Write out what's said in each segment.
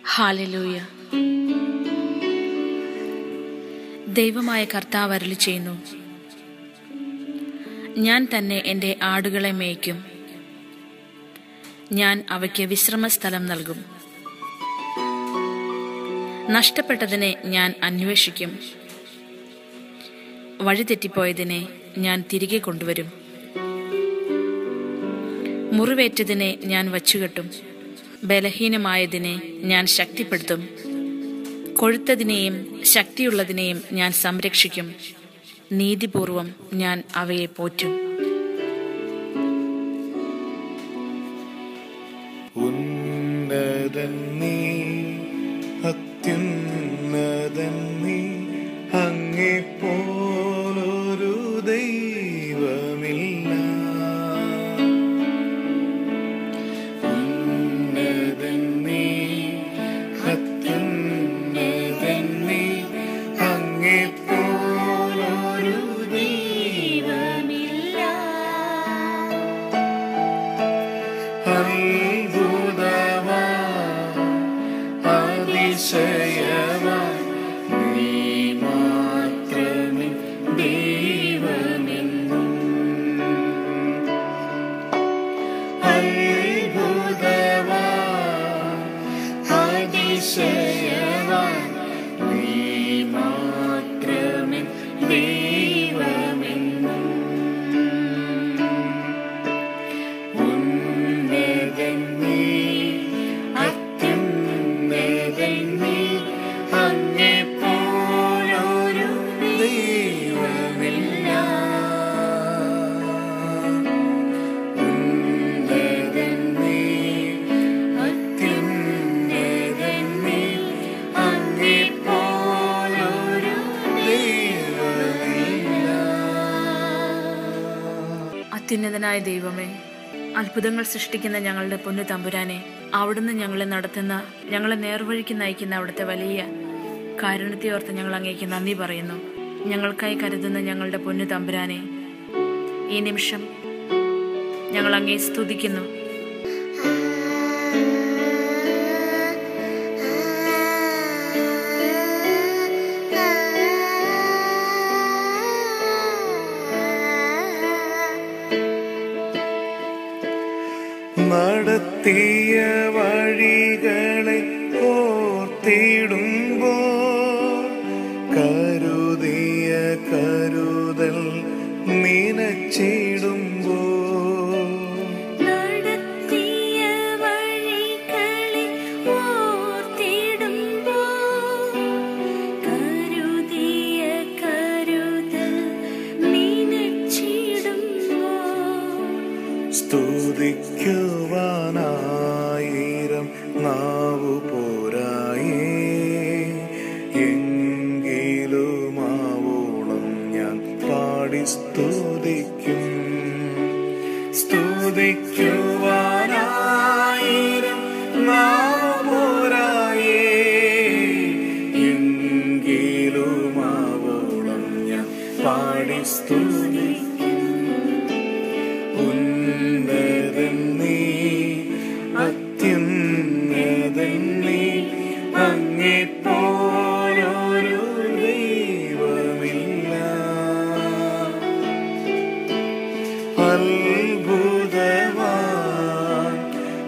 Hallelujah ദൈവമായ കർത്താവ് അരുളി ചെയ്യുന്നു ഞാൻ തന്നെ എൻ്റെ ആടുകളെ മേയ്ക്കും ഞാൻ അവയ്ക്ക് വിശ്രമസ്ഥലം നൽകും നഷ്ടപ്പെട്ടതിനെ ഞാൻ അന്വേഷിക്കും വഴിതെറ്റിപ്പോയതിനെ ഞാൻ തിരികെ കൊണ്ടുവരും മുറിവേറ്റതിനെ ഞാൻ വച്ചുകെട്ടും ബലഹീനമായതിനെ ഞാൻ ശക്തിപ്പെടുത്തും കൊഴുത്തതിനെയും ശക്തിയുള്ളതിനെയും ഞാൻ സംരക്ഷിക്കും നീതിപൂർവം ഞാൻ അവയെ പോറ്റും ഉന്നതൻ നീ അത്യുന്നതൻ നീ അങ്ങേ പോലൊരു ദൈവമില്ല ഉന്നതൻ നീ അത്യുന്നതൻ നീ അങ്ങേ പോലൊരു ദൈവമില്ല അത്ഭുതമാ അതിശയമാ നീ മാത്രമേ ദൈവമെന്നും അത്ഭുതമാ അതിശയമാ നീ മാത്രമേ ദൈവമെന്നും ഉന്നതൻ നീ അത്യുന്നതൻ നീ അങ്ങേ പോലൊരു ദൈവമില്ല ഉന്നതൻ നീ അത്യുന്നതൻ നീ അങ്ങേ പോലൊരു ദൈവമില്ല അത്യുന്നതനായ ദൈവമേ അത്ഭുതങ്ങൾ സൃഷ്ടിക്കുന്ന ഞങ്ങളുടെ പൊന്നു തമ്പുരാനെ അവിടുന്ന് ഞങ്ങളെ നടത്തുന്ന ഞങ്ങളെ നേർവഴിക്ക് നയിക്കുന്ന അവിടുത്തെ വലിയ കാരുണ്യത്തെ ഓർത്ത് ഞങ്ങൾ അങ്ങേക്ക് നന്ദി പറയുന്നു ഞങ്ങൾക്കായി കരുതുന്ന ഞങ്ങളുടെ പൊന്നു തമ്പുരാനെ ഈ നിമിഷം ഞങ്ങൾ അങ്ങേ സ്തുതിക്കുന്നു നടത്തിയ വഴികളെ ഓർത്തിടുമ്പോ കരുതിയ കരുതൽ നിനച്ചിടുമ്പോ നടത്തിയ വഴികളെ ഓർത്തിടുമ്പോ കരുതിയ കരുതൽ നിനച്ചിടുമ്പോ സ്തുതിക്കുവാനായിരം നാവു പോരായേ എങ്കിലുമാവോളം ഞാൻ പാടി സ്തുതിക്കും സ്തുതിക്കുവാനായിരം നാവു പോരായേ എങ്കിലുമാവോളം ഞാൻ പാടി സ്തുതിക്കും ഉന്നതൻ നീ അത്യുന്നതൻ നീ അങ്ങേ പോലൊരു ദൈവമില്ല അത്ഭുതവാൻ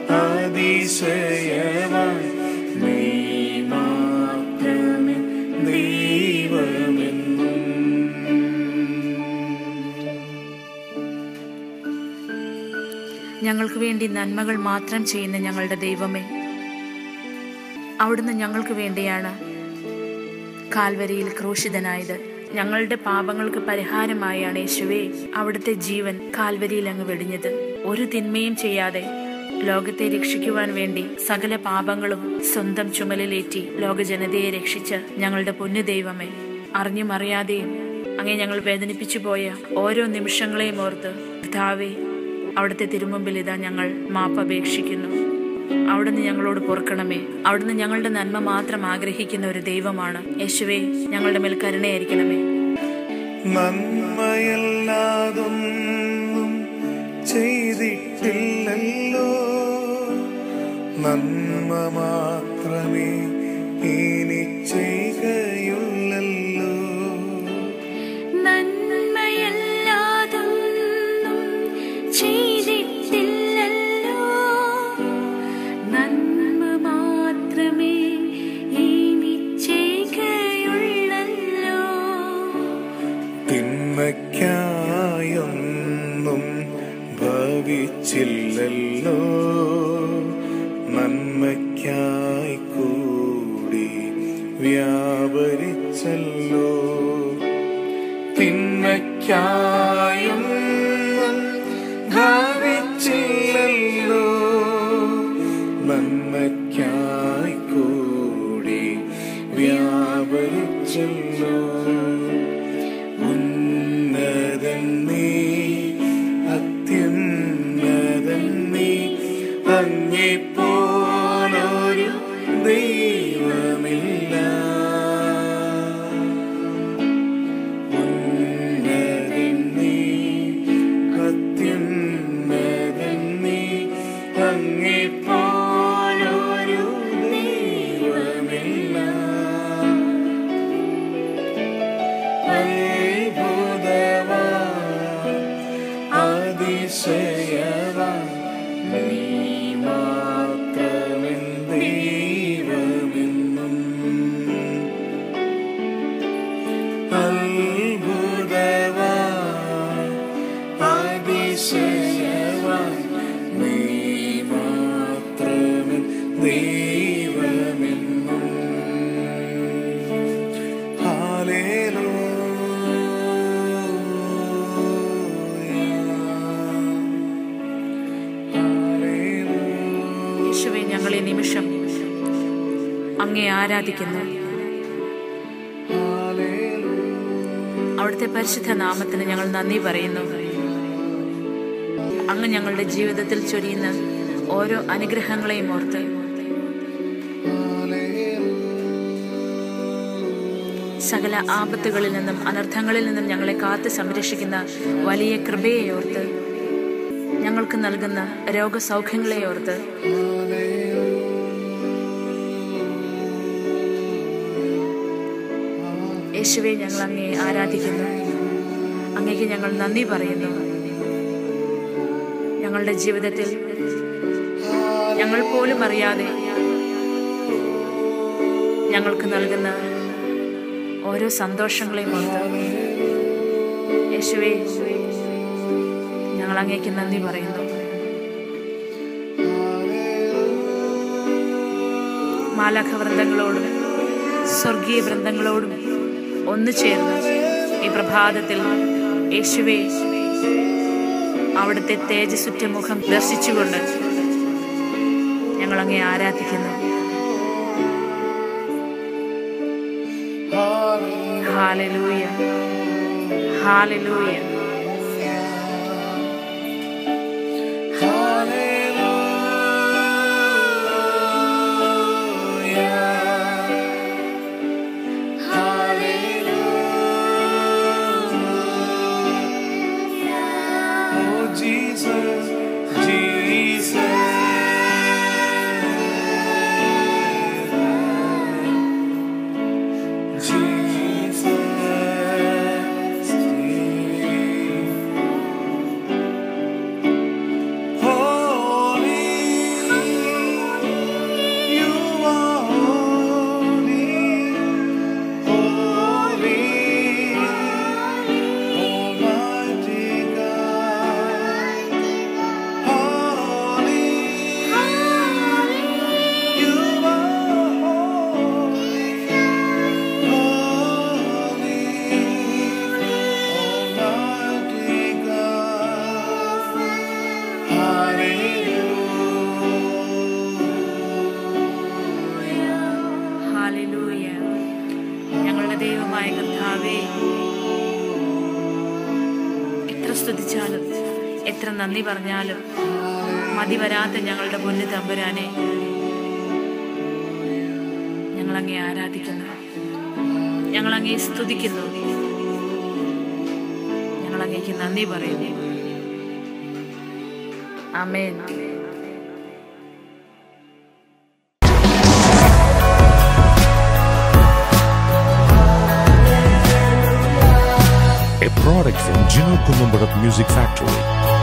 അതിശയവാൻ നീ മാത്രമേ ദൈവമെന്നും ഞങ്ങൾക്ക് വേണ്ടി നന്മകൾ മാത്രം ചെയ്യുന്ന ഞങ്ങളുടെ ദൈവമേ അവിടുന്ന് ഞങ്ങൾക്ക് വേണ്ടിയാണ് കാൽവരിയിൽ ക്രൂശിതനായത് ഞങ്ങളുടെ പാപങ്ങൾക്ക് പരിഹാരമായാണ് യേശുവേ അവിടുത്തെ ജീവൻ കാൽവരിയിൽ അങ്ങ് വെടിഞ്ഞത് ഒരു തിന്മയും ചെയ്യാതെ ലോകത്തെ രക്ഷിക്കുവാൻ വേണ്ടി സകല പാപങ്ങളും സ്വന്തം ചുമലിലേറ്റി ലോകജനതയെ രക്ഷിച്ച് ഞങ്ങളുടെ പൊന്നു ദൈവമേ അറിഞ്ഞും അറിയാതെയും അങ്ങേ ഞങ്ങൾ വേദനിപ്പിച്ചു പോയ ഓരോ നിമിഷങ്ങളെയും ഓർത്ത് കർത്താവേ അവിടുത്തെ തിരുമുമ്പിൽ ഇതാ ഞങ്ങൾ മാപ്പപേക്ഷിക്കുന്നു അവിടുന്ന് ഞങ്ങളോട് പൊറുക്കണമേ അവിടുന്ന് ഞങ്ങളുടെ നന്മ മാത്രം ആഗ്രഹിക്കുന്ന ഒരു ദൈവമാണ് യേശുവേ ഞങ്ങളുടെ മേൽ കരുണയായിരിക്കണമേ നന്മയല്ലാതൊന്നും ചെയ്തിട്ടില്ലല്ലോ നന്മ മാത്രമേ ഇനി ചെയ്യുകയുള്ളല്ലോ നന്മയല്ലാതൊന്നും ചെയ്തിട്ടില്ലല്ലോ നന്മ മാത്രമേ ഇനി ചെയ്യുകയുള്ളല്ലോ തിന്മയ്ക്കായൊന്നും ഭവിച്ചില്ലല്ലോ നന്മയ്ക്കായി കൂടി വ്യാപരിച്ചല്ലോ തിന്മയ്ക്കായൊന്നും ഭവിച്ചില്ലല്ലോ നന്മയ്ക്കായി കൂടി വ്യാപരിച്ചല്ലോ ഉന്നതൻ നീ അത്യുന്നതൻ നീ അങ്ങെപ്പോലൊരു ദൈവമില്ല ഉന്നതൻ നീ അത്യുന്നതൻ നീ അങ്ങെപ്പോലൊരു ദൈവമില്ല അത്ഭുതവാ അതിശയവാ നീ മാത്രമെൻ ദൈവമെന്നും അത്ഭുതവാ അതിശയവാ നീ മാത്രമെൻ ദൈവമെന്നും യേശുവെ ഞങ്ങൾ ഈ നിമിഷം അങ്ങേ ആരാധിക്കുന്നു അവിടുത്തെ പരിശുദ്ധ നാമത്തിന് ഞങ്ങൾ നന്ദി പറയുന്നു അങ്ങ് ഞങ്ങളുടെ ജീവിതത്തിൽ ചൊരിയുന്ന ഓരോ അനുഗ്രഹങ്ങളെയും ഓർത്ത് സകല ആപത്തുകളിൽ നിന്നും അനർത്ഥങ്ങളിൽ നിന്നും ഞങ്ങളെ കാത്ത് സംരക്ഷിക്കുന്ന വലിയ കൃപയെ ഓർത്ത് ഞങ്ങൾക്ക് നൽകുന്ന രോഗസൗഖ്യങ്ങളെ ഓർത്ത് യേശുവെ ഞങ്ങൾ അങ്ങേ ആരാധിക്കുന്നു അങ്ങേക്ക് ഞങ്ങൾ നന്ദി പറയുന്നു ഞങ്ങളുടെ ജീവിതത്തിൽ ഞങ്ങൾ പോലും അറിയാതെ ഞങ്ങൾക്ക് നൽകുന്ന ഓരോ സന്തോഷങ്ങളെയും ഓർത്ത് യേശുവെ ഞങ്ങൾ അങ്ങേക്ക് നന്ദി പറയുന്നു മാലാഖ വൃന്ദങ്ങളോടും സ്വർഗീയ വൃന്ദങ്ങളോടും ഒന്നു ചേർന്ന് ഈ പ്രഭാതത്തിൽ യേശുവെ അവിടുത്തെ തേജസ്സുറ്റ മുഖം ദർശിച്ചുകൊണ്ട് ഞങ്ങൾ അങ്ങേ ആരാധിക്കുന്നു hallelujah hallelujah Oh, Jesus, Jesus, Jesus. Holy, you are holy, holy, Almighty God. Holy, you are holy, holy, Almighty God. Hallelujah. Hallelujah ഞങ്ങളുടെ ദൈവമായ കർത്താവേ എത്ര സ്തുതിച്ചാലും എത്ര നന്ദി പറഞ്ഞാലും മതി വരാത്ത ഞങ്ങളുടെ പൊന്നു തമ്പുരാനെ ഞങ്ങളങ്ങേ ആരാധിക്കുന്നു ഞങ്ങളങ്ങേ സ്തുതിക്കുന്നു ഞങ്ങളങ്ങേക്ക് നന്ദി പറയുന്നു ആമേൻ product from Gino Columbarat Music Factory.